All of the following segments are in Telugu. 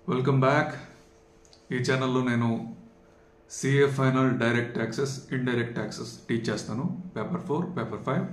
వెల్కమ్ బ్యాక్ ఈ ఛానల్లో నేను CA final direct taxes indirect taxes teach చేస్తాను paper four paper five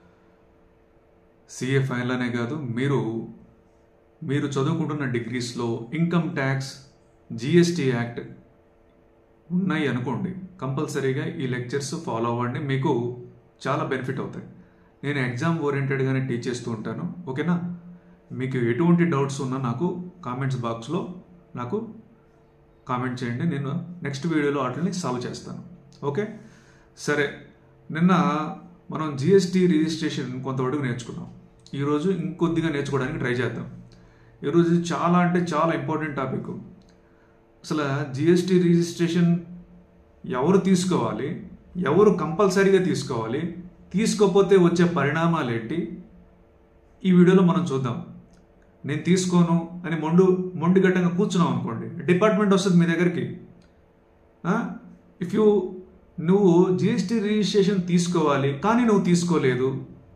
CA final అనే కాదు మీరు మీరు చదువుకుంటున్న డిగ్రీస్లో ఇన్కమ్ ట్యాక్స్ జిఎస్టీ యాక్ట్ ఉన్నాయి అనుకోండి కంపల్సరీగా ఈ లెక్చర్స్ ఫాలో అవ్వండి మీకు చాలా బెనిఫిట్ అవుతాయి నేను ఎగ్జామ్ ఓరియంటెడ్గానే టీచ్ చేస్తూ ఉంటాను ఓకేనా మీకు ఎటువంటి డౌట్స్ ఉన్నా నాకు కామెంట్స్ బాక్స్లో నాకు కామెంట్ చేయండి నేను నెక్స్ట్ వీడియోలో వాటిని సాల్వ్ చేస్తాను ఓకే సరే నిన్న మనం జిఎస్టీ రిజిస్ట్రేషన్ కొంతవరకు నేర్చుకున్నాం ఈరోజు ఇంకొద్దిగా నేర్చుకోవడానికి ట్రై చేద్దాం ఈరోజు చాలా అంటే చాలా ఇంపార్టెంట్ టాపిక్ అసలు జిఎస్టీ రిజిస్ట్రేషన్ ఎవరు తీసుకోవాలి ఎవరు కంపల్సరీగా తీసుకోవాలి తీసుకోకపోతే వచ్చే పరిణామాలు ఏంటి ఈ వీడియోలో మనం చూద్దాం నేను తీసుకోను అని మొండు మొండిగట్టంగా కూర్చున్నాం అనుకోండి డిపార్ట్మెంట్ వస్తుంది మీ దగ్గరికి ఇఫ్ యూ నువ్వు జిఎస్టీ రిజిస్ట్రేషన్ తీసుకోవాలి కానీ నువ్వు తీసుకోలేదు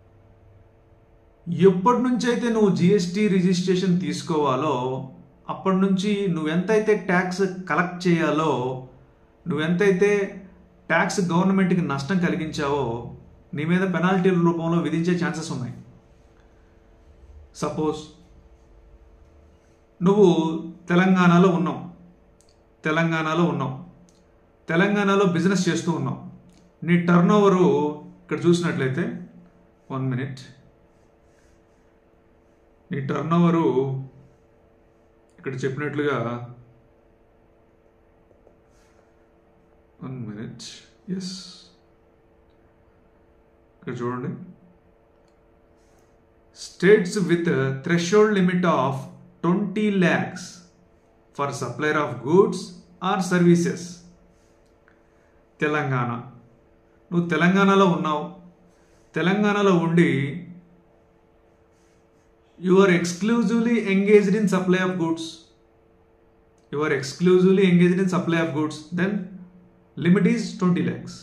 ఎప్పటి నుంచి అయితే నువ్వు జిఎస్టీ రిజిస్ట్రేషన్ తీసుకోవాలో అప్పటి నుంచి నువ్వెంతైతే ట్యాక్స్ కలెక్ట్ చేయాలో నువ్వెంతైతే ట్యాక్స్ గవర్నమెంట్కి నష్టం కలిగించావో నీ మీద పెనాల్టీల రూపంలో విధించే ఛాన్సెస్ ఉన్నాయి సపోజ్ నువ్వు తెలంగాణలో ఉన్నావు తెలంగాణలో ఉన్నావు తెలంగాణలో బిజినెస్ చేస్తూ ఉన్నావు నీ టర్న్ ఓవరు ఇక్కడ చూసినట్లయితే వన్ మినిట్ నీ టర్న్ ఓవరు ఇక్కడ చెప్పినట్లుగా వన్ మినిట్ ఎస్ ఇక్కడ చూడండి states with threshold limit of twenty lakhs for supplier of goods or services Telangana నువ్వు తెలంగాణలో ఉన్నావు తెలంగాణలో ఉండి you are exclusively engaged in supply of goods you are exclusively engaged in supply of goods then limit is twenty lakhs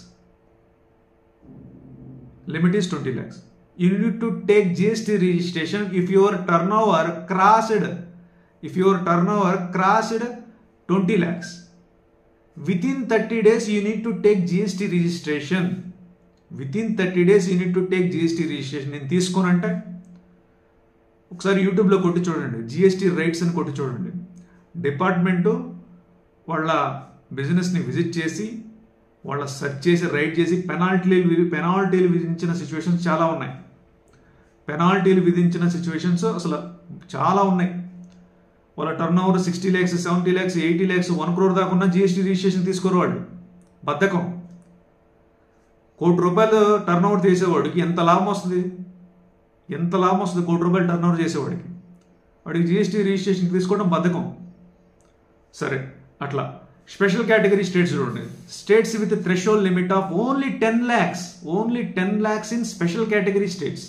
limit is 20 lakhs. You need to take GST registration if your turnover crossed, if your turnover crossed 20 lakhs. Within 30 days, you need to take GST registration. Within 30 days, you need to take GST registration. నేను తీసుకోనంటే ఒకసారి యూట్యూబ్లో కొట్టి చూడండి జిఎస్టీ రైట్స్ అని కొట్టి చూడండి డిపార్ట్మెంటు వాళ్ళ బిజినెస్ని విజిట్ చేసి వాళ్ళ సెర్చ్ చేసి రైట్ చేసి పెనాల్టీలు పెనాల్టీలు విధించిన సిచ్యువేషన్స్ చాలా ఉన్నాయి పెనాల్టీలు విధించిన సిచ్యువేషన్స్ అసలు చాలా ఉన్నాయి వాళ్ళ turn over sixty lakhs seventy lakhs eighty lakhs one crore దాకా ఉన్న జిఎస్టీ రిజిస్ట్రేషన్ తీసుకోరు వాళ్ళు బద్ధకం కోటి రూపాయలు టర్న్ ఓవర్ చేసేవాడికి ఎంత లాభం వస్తుంది ఎంత లాభం వస్తుంది కోటి రూపాయలు టర్న్ ఓవర్ చేసేవాడికి వాడికి జిఎస్టీ రిజిస్ట్రేషన్ తీసుకోవడం బద్ధకం సరే అట్లా స్పెషల్ కేటగిరీ స్టేట్స్ చూడండి states with threshold limit of only ten lakhs only ten lakhs in special category states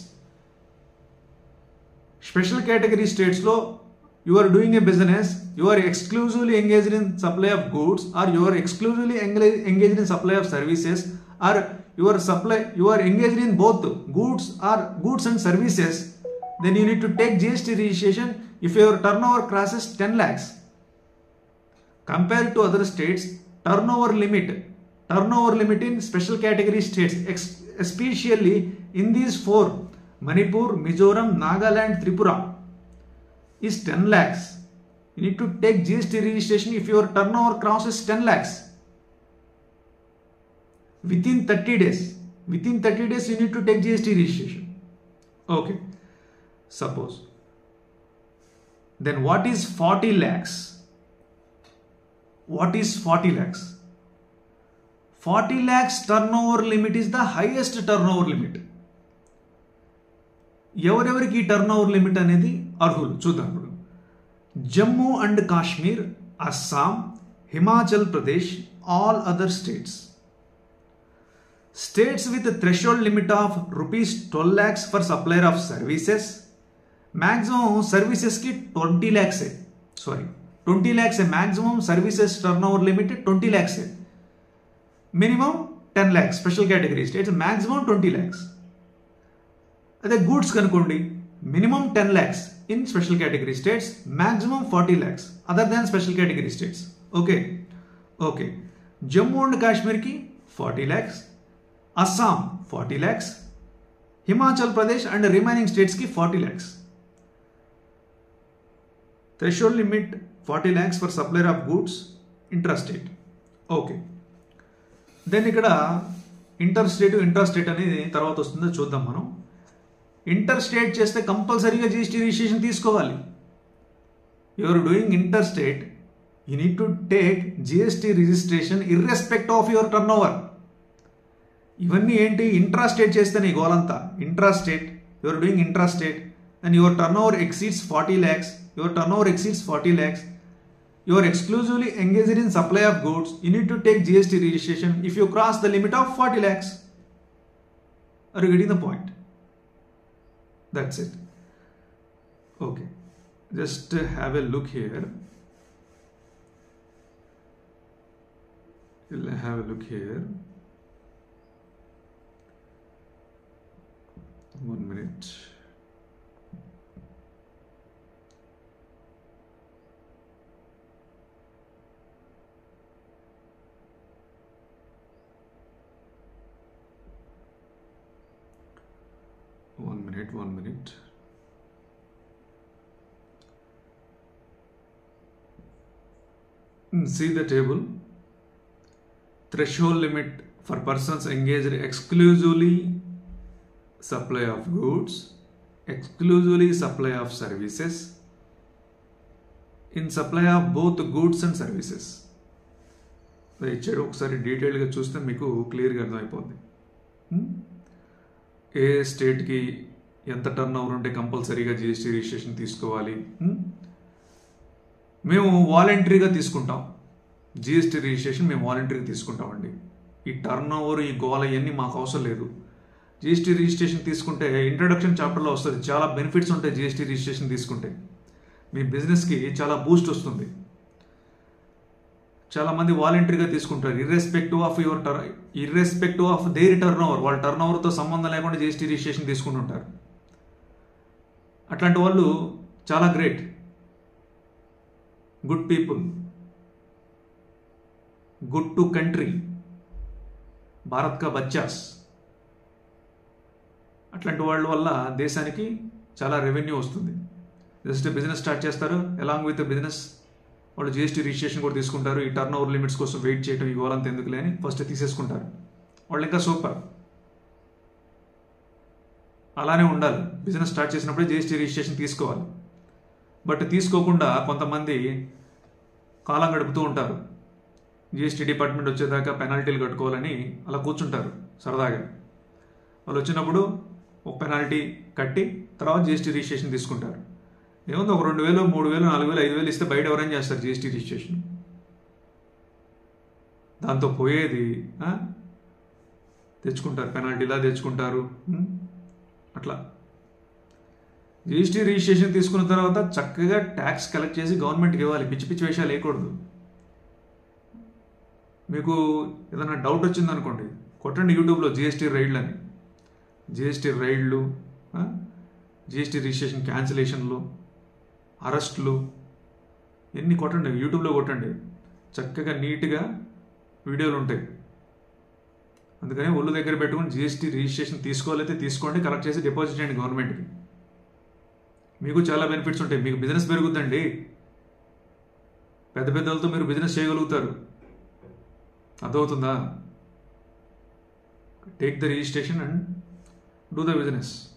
special category స్టేట్స్లో you are doing a business you are exclusively engaged in supply of goods or you are exclusively engaged in supply of services or you are supply you are engaged in both goods or goods and services then you need to take GST registration if your turn over crosses ten lakhs compared to other states turnover limit turnover limit in special category states ex- especially in these four manipur mizoram nagaland tripura is 10 lakhs you need to take gst registration if your turnover crosses 10 lakhs within 30 days within 30 days you need to take gst registration okay suppose then what is 40 lakhs what is 40 lakhs 40 lakhs turnover limit is the highest turnover limit ఎవరెవరికి ఈ టర్న్ ఓవర్ లిమిట్ అనేది అర్హులు చూద్దాం ఇప్పుడు Jammu and Kashmir Assam Himachal Pradesh all other states states with threshold limit of rupees twelve lakhs for supplier of services maximum సర్వీసెస్కి ట్వంటీ ల్యాక్సే sorry twenty lakhs maximum services turn over limit twenty lakhs minimum ten lakhs special category states maximum twenty lakhs అదే గూడ్స్ కనుకోండి minimum ten lakhs in special category states, maximum 40 lakhs other than special category states. Okay. Okay. Jammu and Kashmir ki 40 lakhs, Assam 40 lakhs, Himachal Pradesh and remaining states ki 40 lakhs. Threshold limit 40 lakhs for supplier of goods intrastate. Okay. Then ఇక్కడ ఇంటర్ స్టేట్ ఇంట్రా స్టేట్ అనేది తర్వాత వస్తుందో చూద్దాం మనం ఇంటర్ స్టేట్ చేస్తే కంపల్సరీగా జిఎస్టీ రిజిస్ట్రేషన్ తీసుకోవాలి your doing inter state you need to take GST registration irrespective of your turn over ఇవన్నీ ఏంటి ఇంట్రా స్టేట్ చేస్తేనే ఈ గోలంతా intra state your doing intra state and your turn over exceeds forty lakhs your turn over exceeds forty lakhs you are exclusively engaged in supply of goods, you need to take GST registration if you cross the limit of 40 lakhs. Are you getting the point? That's it. Okay. Just uh, have a look here. You'll have a look here. One minute. One minute, one minute. Hmm, See the table. Threshold limit for persons engaged exclusively supply of goods, exclusively supply of services, in supply of both goods and services. అది ఇచ్చాడు ఒకసారి డీటెయిల్గా చూస్తే మీకు క్లియర్గా అర్థమైపోద్ది Hmm? ఏ స్టేట్కి ఎంత టర్న్ ఓవర్ ఉంటే కంపల్సరీగా జిఎస్టీ రిజిస్ట్రేషన్ తీసుకోవాలి హ్మ్? మేము వాలంటరీగా తీసుకుంటాం జిఎస్టీ రిజిస్ట్రేషన్ మేము వాలంటరీగా తీసుకుంటామండి ఈ టర్న్ ఓవర్ ఈ గోల ఇవన్నీ మాకు అవసరం లేదు జిఎస్టీ రిజిస్ట్రేషన్ తీసుకుంటే ఇంట్రడక్షన్ చాప్టర్లో వస్తుంది చాలా బెనిఫిట్స్ ఉంటాయి జిఎస్టీ రిజిస్ట్రేషన్ తీసుకుంటే మీ బిజినెస్కి చాలా బూస్ట్ వస్తుంది చాలా మంది వాలంటరీగా తీసుకుంటారు irrespective of your turn irrespective of their turn over వాళ్ళ టర్న్ ఓవర్తో సంబంధం లేకుండా జిఎస్టీ రిజిస్ట్రేషన్ తీసుకుంటుంటారు అట్లాంటి వాళ్ళు చాలా great good people good to country Bharat కా బచ్చాస్ అట్లాంటి వాళ్ళ వల్ల దేశానికి చాలా రెవెన్యూ వస్తుంది జస్ట్ బిజినెస్ స్టార్ట్ చేస్తారు అలాంగ్ విత్ బిజినెస్ వాళ్ళు జిఎస్టీ రిజిస్ట్రేషన్ కూడా తీసుకుంటారు ఈ టర్న్ ఓవర్ లిమిట్స్ కోసం వెయిట్ చేయడం ఈ గోలంత ఎందుకులే అని ఫస్ట్ తీసేసుకుంటారు వాళ్ళు ఇంకా సూపర్ అలానే ఉండాలి బిజినెస్ స్టార్ట్ చేసినప్పుడే జిఎస్టీ రిజిస్ట్రేషన్ తీసుకోవాలి బట్ తీసుకోకుండా కొంతమంది కాలం గడుపుతూ ఉంటారు జిఎస్టీ డిపార్ట్మెంట్ వచ్చేదాకా పెనాల్టీలు కట్టుకోవాలని అలా కూర్చుంటారు సరదాగా వాళ్ళు వచ్చినప్పుడు ఒక పెనాల్టీ కట్టి తర్వాత జిఎస్టీ రిజిస్ట్రేషన్ తీసుకుంటారు ఏముంది ఒక రెండు వేలు మూడు వేలు నాలుగు వేలు ఐదు వేలు ఇస్తే బయట ఎవరైనా చేస్తారు జిఎస్టీ రిజిస్ట్రేషన్ దాంతో పోయేది ఆ? తెచ్చుకుంటారు పెనాల్టీలా తెచ్చుకుంటారు ఉం? అట్లా జిఎస్టీ రిజిస్ట్రేషన్ తీసుకున్న తర్వాత చక్కగా ట్యాక్స్ కలెక్ట్ చేసి గవర్నమెంట్కి ఇవ్వాలి పిచ్చి పిచ్చి విషయాలు వేయకూడదు మీకు ఏదైనా డౌట్ వచ్చిందనుకోండి కొట్టండి యూట్యూబ్లో జిఎస్టీ రైడ్లు అని జిఎస్టీ రైడ్లు జిఎస్టీ రిజిస్ట్రేషన్ క్యాన్సిలేషన్లు అరెస్టులు ఎన్ని కొట్టండి యూట్యూబ్లో కొట్టండి చక్కగా నీట్గా వీడియోలు ఉంటాయి అందుకని ఒళ్ళు దగ్గర పెట్టుకుని జిఎస్టీ రిజిస్ట్రేషన్ తీసుకోవాలైతే తీసుకోండి కలెక్ట్ చేసి డిపాజిట్ చేయండి గవర్నమెంట్కి మీకు చాలా బెనిఫిట్స్ ఉంటాయి మీకు బిజినెస్ పెరుగుద్దండి పెద్ద పెద్దలతో మీరు బిజినెస్ చేయగలుగుతారు అర్థమవుతుందా take the registration and do the business